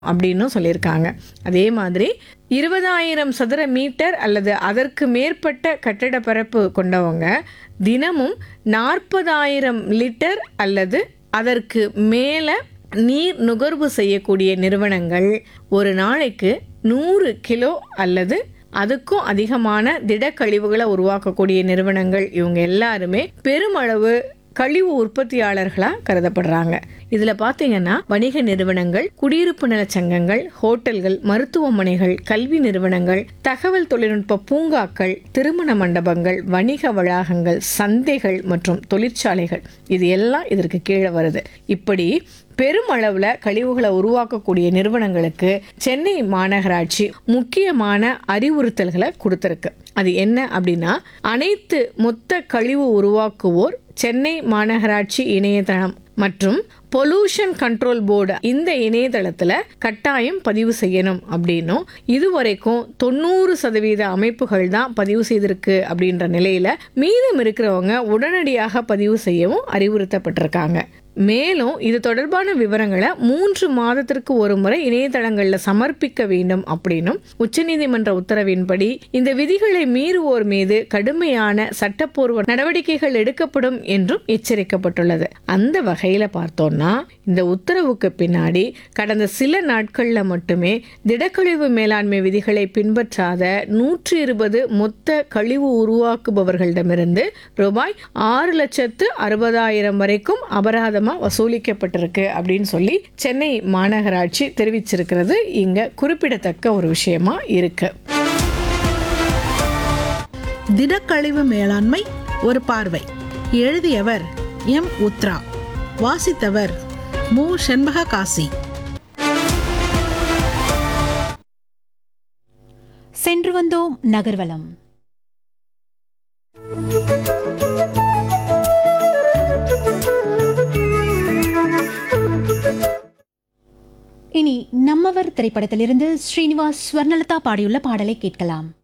அப்படின்னும் சொல்லியிருக்காங்க அதே மாதிரி இருபதாயிரம் சதுர மீட்டர் அல்லது அதற்கு மேற்பட்ட கட்டட பரப்பு கொண்டவங்க தினமும் நாற்பதாயிரம் லிட்டர் அல்லது அதற்கு மேலே நீர் நுகர்வு செய்யக்கூடிய நிறுவனங்கள் ஒரு நாளைக்கு நூறு கிலோ அல்லது அதுக்கும் அதிகமான திடக்கழிவுகளை உருவாக்கக்கூடிய நிறுவனங்கள் இவங்க எல்லாருமே பெருமளவு கழிவு உற்பத்தியாளர்களாக கருதப்படுறாங்க இதில் பார்த்தீங்கன்னா வணிக நிறுவனங்கள் குடியிருப்பு நலச் சங்கங்கள் ஹோட்டல்கள் மருத்துவமனைகள் கல்வி நிறுவனங்கள் தகவல் தொழில்நுட்ப பூங்காக்கள் திருமண மண்டபங்கள் வணிக வளாகங்கள் சந்தைகள் மற்றும் தொழிற்சாலைகள் இது எல்லாம் இதற்கு கீழே வருது இப்படி பெருமளவில் கழிவுகளை உருவாக்கக்கூடிய நிறுவனங்களுக்கு சென்னை மாநகராட்சி முக்கியமான அறிவுறுத்தல்களை கொடுத்துருக்கு அது என்ன அப்படின்னா அனைத்து மொத்த கழிவு உருவாக்குவோர் சென்னை மாநகராட்சி இணையதளம் மற்றும் பொல்யூஷன் கண்ட்ரோல் போர்டு இந்த இணையதளத்தில் கட்டாயம் பதிவு செய்யணும் அப்படின்னும் இதுவரைக்கும் தொண்ணூறு சதவீத அமைப்புகள் தான் பதிவு செய்திருக்கு அப்படின்ற நிலையில் மீதம் இருக்கிறவங்க உடனடியாக பதிவு செய்யவும் அறிவுறுத்தப்பட்டிருக்காங்க மேலும் இது தொடர்பான விவரங்களை மூன்று மாதத்திற்கு ஒரு முறை இணையதளங்களில் சமர்ப்பிக்க வேண்டும் அப்படின்னும் உச்சநீதிமன்ற உத்தரவின்படி இந்த விதிகளை மீறுவோர் மீது கடுமையான சட்டப்பூர்வ நடவடிக்கைகள் எடுக்கப்படும் என்றும் எச்சரிக்கப்பட்டுள்ளது அந்த வகையில் பார்த்தோம்னா இந்த உத்தரவுக்கு பின்னாடி கடந்த சில நாட்களில் மட்டுமே திடக்கழிவு மேலாண்மை விதிகளை பின்பற்றாத நூற்றி இருபது மொத்த கழிவு உருவாக்குபவர்களிடமிருந்து ரூபாய் ஆறு லட்சத்து அறுபதாயிரம் வரைக்கும் அபராதமாக வசூலிக்கப்பட்டிருக்கு அப்படின்னு சொல்லி சென்னை மாநகராட்சி தெரிவிச்சிருக்கிறது இங்க குறிப்பிடத்தக்க ஒரு விஷயமா இருக்கு திடக்கழிவு மேலாண்மை ஒரு பார்வை எழுதியவர் எம் உத்ரா வாசித்தவர் மு செண்பக காசி சென்று வந்தோம் நகர்வலம் இனி நம்மவர் திரைப்படத்திலிருந்து ஸ்ரீனிவாஸ் ஸ்வர்ணலதா பாடியுள்ள பாடலை கேட்கலாம்